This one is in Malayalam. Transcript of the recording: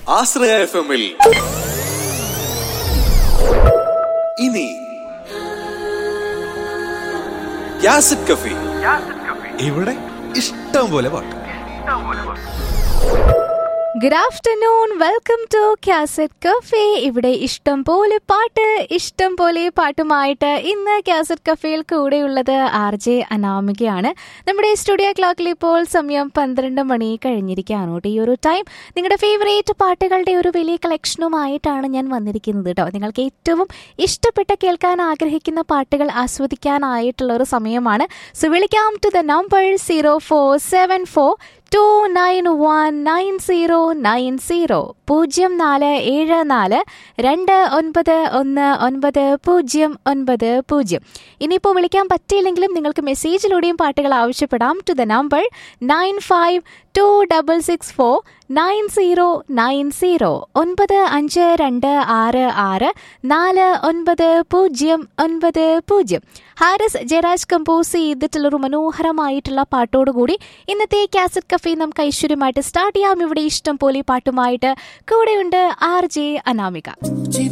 ആശ്രയ എഫ് എമ്മിൽ ഇനി യാസിഡ് കഫി ഇവിടെ ഇഷ്ടം പോലെ പാട്ട് good afternoon welcome to cassette cafe ഇവിടെ ഇഷ്ടം പോലെ പാട്ട് ഇഷ്ടം പോലെ പാട്ടുമായിട്ട് ഇന്ന് കാസറ്റ് കഫേയിൽ കൂടെയുള്ളത് ആർ ജെ അനാമികയാണ് നമ്മുടെ സ്റ്റുഡിയോ ക്ലോക്കിൽ ഇപ്പോൾ സമയം പന്ത്രണ്ട് മണി കഴിഞ്ഞിരിക്കുകയാണ് കേട്ടോ ഈ ഒരു ടൈം നിങ്ങളുടെ ഫേവറേറ്റ് പാട്ടുകളുടെ ഒരു വലിയ കളക്ഷനുമായിട്ടാണ് ഞാൻ വന്നിരിക്കുന്നത് കേട്ടോ നിങ്ങൾക്ക് ഏറ്റവും ഇഷ്ടപ്പെട്ട കേൾക്കാൻ ആഗ്രഹിക്കുന്ന പാട്ടുകൾ ആസ്വദിക്കാനായിട്ടുള്ള ഒരു സമയമാണ് സോ വിളിക്കാം to the number zero four seven four two nine one nine zero nine zero പൂജ്യം നാല് ഏഴ് നാല് രണ്ട് ഒൻപത് ഒന്ന് ഒൻപത് പൂജ്യം ഒൻപത് പൂജ്യം ഇനിയിപ്പോൾ വിളിക്കാൻ പറ്റിയില്ലെങ്കിലും നിങ്ങൾക്ക് മെസ്സേജിലൂടെയും പാട്ടുകൾ ആവശ്യപ്പെടാം to the number nine five two double six four nine zero nine zero ഒൻപത് അഞ്ച് രണ്ട് ആറ് ആറ് നാല് ഒൻപത് പൂജ്യം ഒൻപത് പൂജ്യം ഹാരിസ് ജയരാജ് കമ്പോസ് ചെയ്തിട്ടുള്ളൊരു മനോഹരമായിട്ടുള്ള പാട്ടോടുകൂടി ഇന്നത്തെ കാസറ്റ് കഫേ നമുക്ക് ഐശ്വര്യമായിട്ട് സ്റ്റാർട്ട് ചെയ്യാം ഇവിടെ ഇഷ്ടം പോലെ പാട്ടുമായിട്ട് കൂടെയുണ്ട് ആർ ജെ അനാമിക